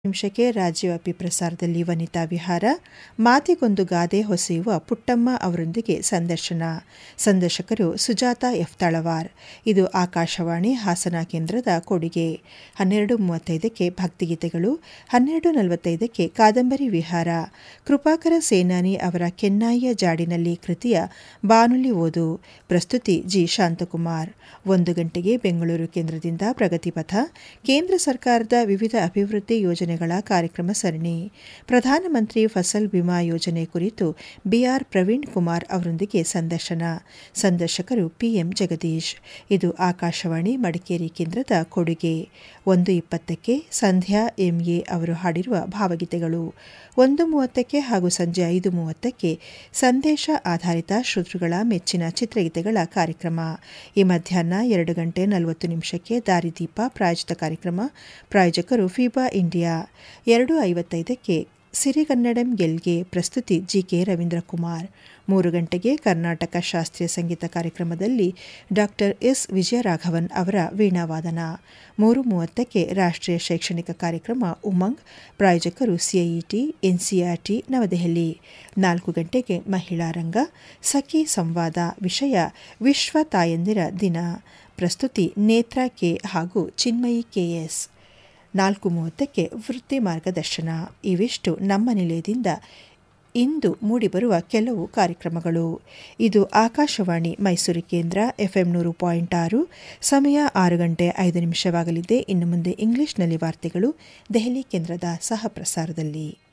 ನಿಮಿಷಕ್ಕೆ ರಾಜ್ಯವ್ಯಾಪಿ ಪ್ರಸಾರದಲ್ಲಿ ವನಿತಾ ವಿಹಾರ ಮಾತಿಗೊಂದು ಗಾದೆ ಹೊಸೆಯುವ ಪುಟ್ಟಮ್ಮ ಅವರೊಂದಿಗೆ ಸಂದರ್ಶನ ಸಂದರ್ಶಕರು ಸುಜಾತ ಎಫ್ ತಳವಾರ್ ಇದು ಆಕಾಶವಾಣಿ ಹಾಸನ ಕೇಂದ್ರದ ಕೊಡುಗೆ ಹನ್ನೆರಡು ಮೂವತ್ತೈದಕ್ಕೆ ಭಕ್ತಿಗೀತೆಗಳು ಹನ್ನೆರಡು ನಲವತ್ತೈದಕ್ಕೆ ಕಾದಂಬರಿ ವಿಹಾರ ಕೃಪಾಕರ ಸೇನಾನಿ ಅವರ ಕೆನ್ನಾಯಿಯ ಜಾಡಿನಲ್ಲಿ ಕೃತಿಯ ಬಾನುಲಿ ಓದು ಪ್ರಸ್ತುತಿ ಜಿ ಶಾಂತಕುಮಾರ್ ಒಂದು ಗಂಟೆಗೆ ಬೆಂಗಳೂರು ಕೇಂದ್ರದಿಂದ ಪ್ರಗತಿಪಥ ಕೇಂದ್ರ ಸರ್ಕಾರದ ವಿವಿಧ ಅಭಿವೃದ್ಧಿ ಯೋಜನೆಗಳ ಕಾರ್ಯಕ್ರಮ ಸರಣಿ ಪ್ರಧಾನಮಂತ್ರಿ ಫಸಲ್ ಬಿಮಾ ಯೋಜನೆ ಕುರಿತು ಬಿಆರ್ ಪ್ರವೀಣ್ ಕುಮಾರ್ ಅವರೊಂದಿಗೆ ಸಂದರ್ಶನ ಸಂದರ್ಶಕರು ಪಿಎಂ ಜಗದೀಶ್ ಇದು ಆಕಾಶವಾಣಿ ಮಡಿಕೇರಿ ಕೇಂದ್ರದ ಕೊಡುಗೆ ಒಂದು ಇಪ್ಪತ್ತಕ್ಕೆ ಸಂಧ್ಯಾ ಎಂಎ ಅವರು ಹಾಡಿರುವ ಭಾವಗೀತೆಗಳು ಒಂದು ಮೂವತ್ತಕ್ಕೆ ಹಾಗೂ ಸಂಜೆ ಐದು ಮೂವತ್ತಕ್ಕೆ ಸಂದೇಶ ಆಧಾರಿತ ಶ್ರೋತೃಗಳ ಮೆಚ್ಚಿನ ಚಿತ್ರಗೀತೆಗಳ ಕಾರ್ಯಕ್ರಮ ಈ ಮಧ್ಯಾಹ್ನ ಎರಡು ಗಂಟೆ ನಲವತ್ತು ನಿಮಿಷಕ್ಕೆ ದಾರಿದೀಪ ಪ್ರಾಯೋಜಿತ ಕಾರ್ಯಕ್ರಮ ಪ್ರಾಯೋಜಕರು ಫಿಬಾ ಇಂಡಿಯಾ ಎರಡು ಐವತ್ತೈದಕ್ಕೆ ಸಿರಿಗನ್ನಡಂ ಗೆಲ್ಗೆ ಪ್ರಸ್ತುತಿ ಜಿಕೆ ರವೀಂದ್ರ ಕುಮಾರ್ ಮೂರು ಗಂಟೆಗೆ ಕರ್ನಾಟಕ ಶಾಸ್ತ್ರೀಯ ಸಂಗೀತ ಕಾರ್ಯಕ್ರಮದಲ್ಲಿ ಡಾಕ್ಟರ್ ಎಸ್ ವಿಜಯರಾಘವನ್ ಅವರ ವೀಣಾವಾದನ ಮೂರು ಮೂವತ್ತಕ್ಕೆ ರಾಷ್ಟ್ರೀಯ ಶೈಕ್ಷಣಿಕ ಕಾರ್ಯಕ್ರಮ ಉಮಂಗ್ ಪ್ರಾಯೋಜಕರು ಸಿಐಇಟಿ ಎನ್ಸಿಆರ್ಟಿ ನವದೆಹಲಿ ನಾಲ್ಕು ಗಂಟೆಗೆ ಮಹಿಳಾ ರಂಗ ಸಖಿ ಸಂವಾದ ವಿಷಯ ವಿಶ್ವ ತಾಯಂದಿರ ದಿನ ಪ್ರಸ್ತುತಿ ನೇತ್ರಾ ಕೆ ಹಾಗೂ ಚಿನ್ಮಯಿ ಕೆಎಸ್ ನಾಲ್ಕು ಮೂವತ್ತಕ್ಕೆ ವೃತ್ತಿ ಮಾರ್ಗದರ್ಶನ ಇವಿಷ್ಟು ನಮ್ಮ ನಿಲಯದಿಂದ ಇಂದು ಮೂಡಿಬರುವ ಕೆಲವು ಕಾರ್ಯಕ್ರಮಗಳು ಇದು ಆಕಾಶವಾಣಿ ಮೈಸೂರು ಕೇಂದ್ರ ಎಫ್ಎಂ ನೂರು ಪಾಯಿಂಟ್ ಆರು ಸಮಯ ಆರು ಗಂಟೆ ಐದು ನಿಮಿಷವಾಗಲಿದೆ ಇನ್ನು ಮುಂದೆ ಇಂಗ್ಲಿಷ್ನಲ್ಲಿ ವಾರ್ತೆಗಳು ದೆಹಲಿ ಕೇಂದ್ರದ ಸಹ ಪ್ರಸಾರದಲ್ಲಿ